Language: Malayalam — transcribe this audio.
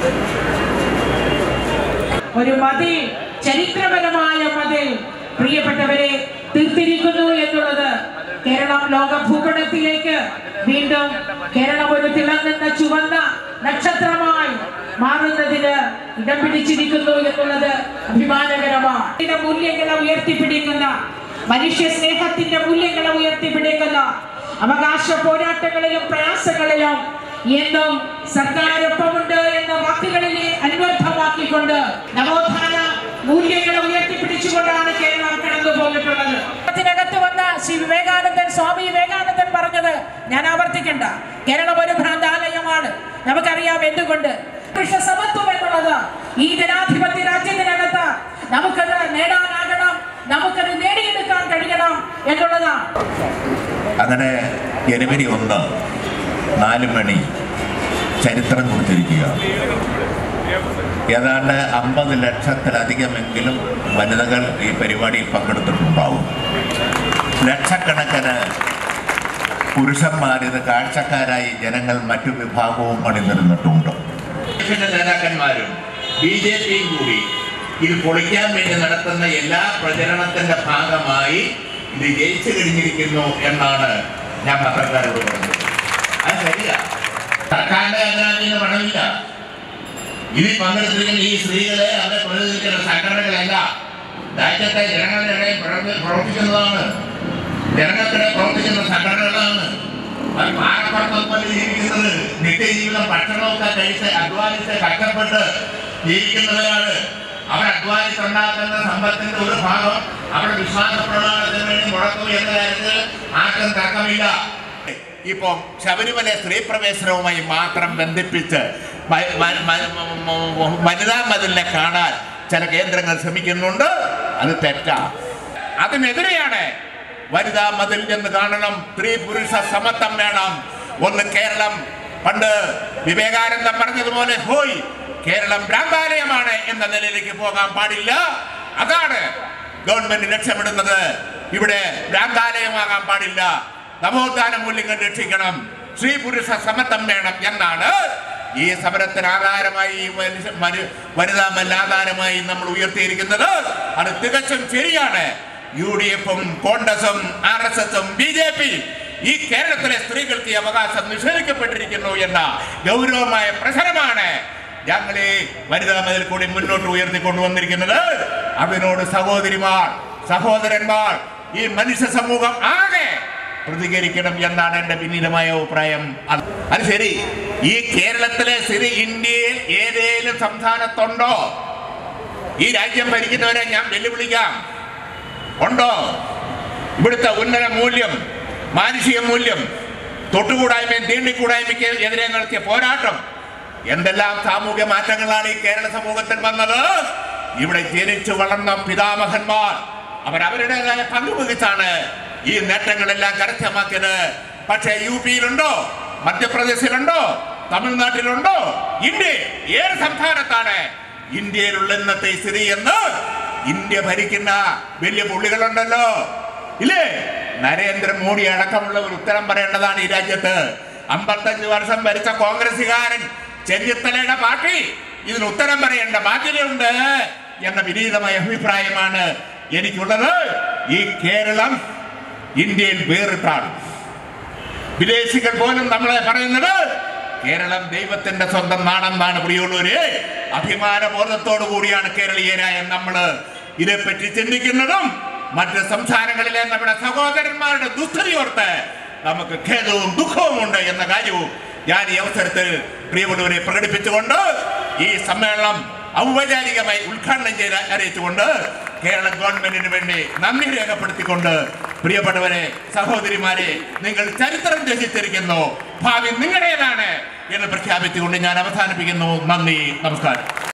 ഒരു മതിൽ ചരിത്രപരമായ മതിൽ പ്രിയപ്പെട്ടവരെ തീർത്തിരിക്കുന്നു എന്നുള്ളത് കേരളം ലോക ഭൂപടത്തിലേക്ക് വീണ്ടും കേരളം ഒരു തിളങ്ങുന്ന ചുവന്ന നക്ഷത്രമായി മാറുന്നതിന് ഇടം പിടിച്ചിരിക്കുന്നു എന്നുള്ളത് അഭിമാനകരമാണ് ഇതിന്റെ മൂല്യങ്ങളെ ഉയർത്തിപ്പിടിക്കുന്ന മനുഷ്യ സ്നേഹത്തിന്റെ മൂല്യങ്ങളെ ഉയർത്തിപ്പിടിക്കുന്ന അവകാശ പോരാട്ടങ്ങളിലും പ്രയാസങ്ങളിലും എന്നും സർക്കാരൊപ്പമുണ്ട് എന്ന വാക്കുകളിലെ അന്വർത്ഥമാക്കിക്കൊണ്ട് നവോത്ഥാന മൂല്യങ്ങളെ ഉയർത്തിപ്പിടിച്ചുകൊണ്ടാണ് കേരളം കടന്നു പോയിട്ടുള്ളത് അതിനകത്ത് വന്ന ശ്രീ വിവേകാനന്ദൻ സ്വാമി വിവേകാനന്ദൻ പറഞ്ഞത് ഞാൻ ആവർത്തിക്കണ്ട കേരളം ഒരു ഭ്രാന്താലയമാണ് നമുക്കറിയാം എന്തുകൊണ്ട് പുരുഷ സമത്വം എന്നുള്ളത് ഈ ജനാധിപത്യ രാജ്യത്തിനകത്ത് നമുക്കത് നേടാനാകണം നമുക്കത് നേടിയെടുക്കാൻ കഴിയണം എന്നുള്ളതാണ് അങ്ങനെ ജനുവരി ഒന്ന് നാല് മണി ചരിത്രം കൊടുത്തിരിക്കുക ഏതാണ്ട് അമ്പത് ലക്ഷത്തിലധികമെങ്കിലും വനിതകൾ ഈ പരിപാടിയിൽ പങ്കെടുത്തിട്ടുണ്ടാവും ലക്ഷക്കണക്കിന് പുരുഷന്മാരിത് കാഴ്ചക്കാരായി ജനങ്ങൾ മറ്റു വിഭാഗവും അണിനിരുന്നിട്ടുണ്ട് നേതാക്കന്മാരും ബി ജെ പിയും കൂടി ഇത് പൊളിക്കാൻ വേണ്ടി നടത്തുന്ന എല്ലാ പ്രചരണത്തിന്റെ ഭാഗമായി ഇത് ജയിച്ചു കഴിഞ്ഞിരിക്കുന്നു എന്നാണ് ഞാൻ പത്രക്കാരോട് പറഞ്ഞത് അത് ശരിയാ സർക്കാരിന്റെ ഖജനാവിന് പണമില്ല ഇതിൽ പങ്കെടുത്തിരിക്കുന്ന ഈ സ്ത്രീകളെ അവരെ പ്രതിനിധിക്കുന്ന സംഘടനകളല്ല രാജ്യത്തെ ജനങ്ങളുടെ ഇടയിൽ പ്രവർത്തി- പ്രവർത്തിക്കുന്നതാണ് ജനങ്ങൾക്കിടെ പ്രവർത്തിക്കുന്ന സംഘടനകളാണ് അത് പാറപ്പുറത്തൊപ്പം ജീവിക്കുന്നത് നിത്യജീവിതം ഭക്ഷണമൊക്കെ കഴിച്ച് അധ്വാനിച്ച് കഷ്ടപ്പെട്ട് ജീവിക്കുന്നവരാണ് അവർ അധ്വാനിച്ചുണ്ടാക്കുന്ന സമ്പത്തിന്റെ ഒരു ഭാഗം അവരുടെ വിശ്വാസ പ്രമാണത്തിന് വേണ്ടി മുടക്കും എന്ന കാര്യത്തിൽ ആർക്കും തർക്കമില്ല ഇപ്പം ശബരിമല സ്ത്രീ പ്രവേശനവുമായി മാത്രം ബന്ധിപ്പിച്ച് വ- വ- മ- മ- മ- വനിതാ മതിലിനെ കാണാൻ ചില കേന്ദ്രങ്ങൾ ശ്രമിക്കുന്നുണ്ട് അത് തെറ്റാ അതിനെതിരെയാണ് വനിതാ മതിൽ എന്ന് കാണണം സ്ത്രീ പുരുഷ സമത്വം വേണം ഒന്ന് കേരളം പണ്ട് വിവേകാനന്ദൻ പറഞ്ഞതുപോലെ പോയി കേരളം ഭ്രാന്താലയമാണ് എന്ന നിലയിലേക്ക് പോകാൻ പാടില്ല അതാണ് ഗവൺമെന്റ് ലക്ഷ്യമിടുന്നത് ഇവിടെ ഭ്രാന്താലയമാകാൻ പാടില്ല നവോത്ഥാന മൂല്യങ്ങൾ രക്ഷിക്കണം സ്ത്രീ പുരുഷ സമത്വം വേണം എന്നാണ് ഈ സമരത്തിന് ആധാരമായി ഈ മനുഷ്യ- മനു- വനിതാ മല്ല ആധാരമായി നമ്മൾ ഉയർത്തിയിരിക്കുന്നത് അത് തികച്ചും ശരിയാണ് യു ഡി എഫും കോൺഗ്രസും ആർ എസ് എസും ബി ജെ പി ഈ കേരളത്തിലെ സ്ത്രീകൾക്ക് ഈ അവകാശം നിഷേധിക്കപ്പെട്ടിരിക്കുന്നു എന്ന ഗൗരവമായ പ്രശ്നമാണ് ഞങ്ങൾ ഈ വനിതാ മതിൽ കൂടി മുന്നോട്ട് ഉയർത്തിക്കൊണ്ടുവന്നിരിക്കുന്നത് അതിനോട് സഹോദരിമാർ സഹോദരന്മാർ ഈ മനുഷ്യ സമൂഹം ആകെ പ്രതികരിക്കണം എന്നാണ് എൻ്റെ വിനീതമായ അഭിപ്രായം അത് അത് ശരി ഈ കേരളത്തിലെ സ്ഥിതി ഇന്ത്യയിൽ ഏതേലും സംസ്ഥാനത്തുണ്ടോ ഈ രാജ്യം ഭരിക്കുന്നവരെ ഞാൻ വെല്ലുവിളിക്കാം ഉണ്ടോ ഇവിടുത്തെ ഉന്നത മൂല്യം മാനുഷിക മൂല്യം തൊട്ടുകൂടായ്മയും തീണ്ടിക്കൂടായ്മയ്ക്ക് എതിരെ നടത്തിയ പോരാട്ടം എന്തെല്ലാം സാമൂഹ്യ മാറ്റങ്ങളാണ് ഈ കേരള സമൂഹത്തിൽ വന്നത് ഇവിടെ ജനിച്ചു വളർന്ന പിതാമഹന്മാർ അവർ അവരുടേതായ പങ്കുവഹിച്ചാണ് ഈ നേട്ടങ്ങളെല്ലാം കരസ്ഥമാക്കിയത് പക്ഷേ യു പിയിലുണ്ടോ മധ്യപ്രദേശിലുണ്ടോ തമിഴ്നാട്ടിലുണ്ടോ ഇന്ത്യ ഏത് സംസ്ഥാനത്താണ് ഇന്ത്യയിലുള്ള ഇന്നത്തെ സ്ഥിതി എന്ന് ഇന്ത്യ ഭരിക്കുന്ന വലിയ പുള്ളികളുണ്ടല്ലോ ഇല്ലേ നരേന്ദ്രമോദി അടക്കമുള്ളവർ ഉത്തരം പറയേണ്ടതാണ് ഈ രാജ്യത്ത് അമ്പത്തഞ്ച് വർഷം ഭരിച്ച കോൺഗ്രസുകാരൻ ചെന്നിത്തലയുടെ പാർട്ടി ഇതിന് ഉത്തരം പറയേണ്ട ബാധ്യതയുണ്ട് എന്ന വിനീതമായ അഭിപ്രായമാണ് എനിക്കുള്ളത് ഈ കേരളം ഇന്ത്യയിൽ വേറിട്ടാണ് വിദേശികൾ പോലും നമ്മളെ പറയുന്നത് കേരളം ദൈവത്തിന്റെ സ്വന്തം നാടെന്നാണ് പ്രിയുള്ളവര് അഭിമാനബോധത്തോടു കൂടിയാണ് കേരളീയരായ നമ്മള് ഇതേപ്പറ്റി ചിന്തിക്കുന്നതും മറ്റ് സംസ്ഥാനങ്ങളിലെ നമ്മുടെ സഹോദരന്മാരുടെ ദുസ്ഥിതി ഓർത്ത് നമുക്ക് ഖേദവും ദുഃഖവും ഉണ്ട് എന്ന കാര്യവും ഞാൻ ഈ അവസരത്തിൽ പ്രിയപ്പെട്ടവരെ പ്രകടിപ്പിച്ചുകൊണ്ട് ഈ സമ്മേളനം ഔപചാരികമായി ഉദ്ഘാടനം ചെയ്ത് അറിയിച്ചുകൊണ്ട് കേരള ഗവൺമെന്റിന് വേണ്ടി നന്ദി രേഖപ്പെടുത്തിക്കൊണ്ട് പ്രിയപ്പെട്ടവരെ സഹോദരിമാരെ നിങ്ങൾ ചരിത്രം രചിച്ചിരിക്കുന്നു ഭാവി നിങ്ങളുടേതാണ് എന്ന് പ്രഖ്യാപിച്ചുകൊണ്ട് ഞാൻ അവസാനിപ്പിക്കുന്നു നന്ദി നമസ്കാരം